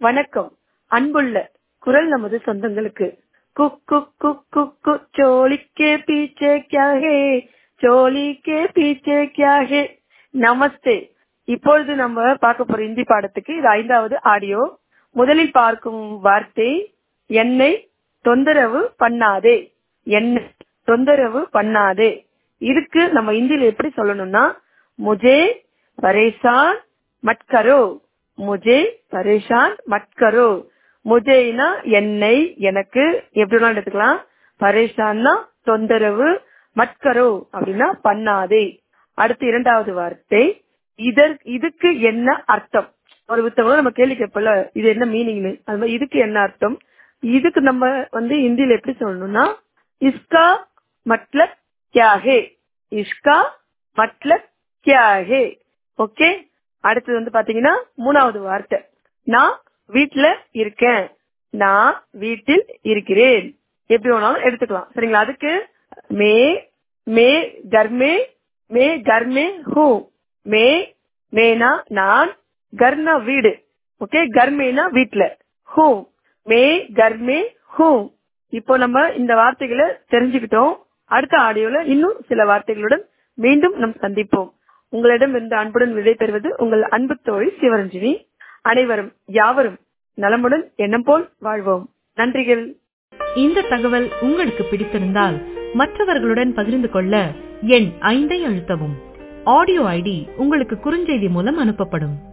வணக்கம் அன்புள்ள குரல் நமது சொந்தங்களுக்கு குக் குக் குக் குக் குக் चोली के पीछे क्या है चोली के पीछे क्या है நமஸ்தே இப்பொழுது நம்ம பார்க்க போற இந்தி பாடத்துக்கு இது ஐந்தாவது ஆடியோ முதலில் பார்க்கும் வார்த்தை என்னை தொந்தரவு பண்ணாதே என்னை தொந்தரவு பண்ணாதே இதுக்கு நம்ம இந்தியில எப்படி சொல்லணும்னா முஜே பரேசான் மட்கரோ முஜே பரேஷான் மட்கரோ முஜேனா என்னை எனக்கு எப்படி வேணாலும் எடுத்துக்கலாம் பரேஷான்னா தொந்தரவு மட்கரோ அப்படின்னா பண்ணாதே அடுத்து இரண்டாவது வார்த்தை இதற் இதுக்கு என்ன அர்த்தம் ஒரு புத்தகம் நம்ம கேள்வி கேட்பல இது என்ன மீனிங்னு அது மாதிரி இதுக்கு என்ன அர்த்தம் இதுக்கு நம்ம வந்து இந்தியில எப்படி சொல்லணும்னா இஸ்கா மட்லப் கியா ஹே இஸ்கா மட்லப் கியா ஹே ஓகே அடுத்தது வந்து பாத்தீங்கன்னா மூணாவது வார்த்தை நான் வீட்டுல இருக்கேன் நான் வீட்டில் இருக்கிறேன் எப்படி வேணாலும் எடுத்துக்கலாம் சரிங்களா அதுக்கு மே மே கர்மே மே கர்மே ஹூ மே மேனா நான் கர்னா வீடு ஓகே கர்மேனா வீட்டுல ஹூ மே கர்மே ஹூ இப்போ நம்ம இந்த வார்த்தைகளை தெரிஞ்சுக்கிட்டோம் அடுத்த ஆடியோல இன்னும் சில வார்த்தைகளுடன் மீண்டும் நம் சந்திப்போம் உங்களிடம் இருந்து அன்புடன் விடை பெறுவது உங்கள் அன்பு தோழி சிவரஞ்சினி அனைவரும் யாவரும் நலமுடன் எண்ணம் போல் வாழ்வோம் நன்றிகள் இந்த தகவல் உங்களுக்கு பிடித்திருந்தால் மற்றவர்களுடன் பகிர்ந்து கொள்ள எண் ஐந்தை அழுத்தவும் ஆடியோ ஐடி உங்களுக்கு குறுஞ்செய்தி மூலம் அனுப்பப்படும்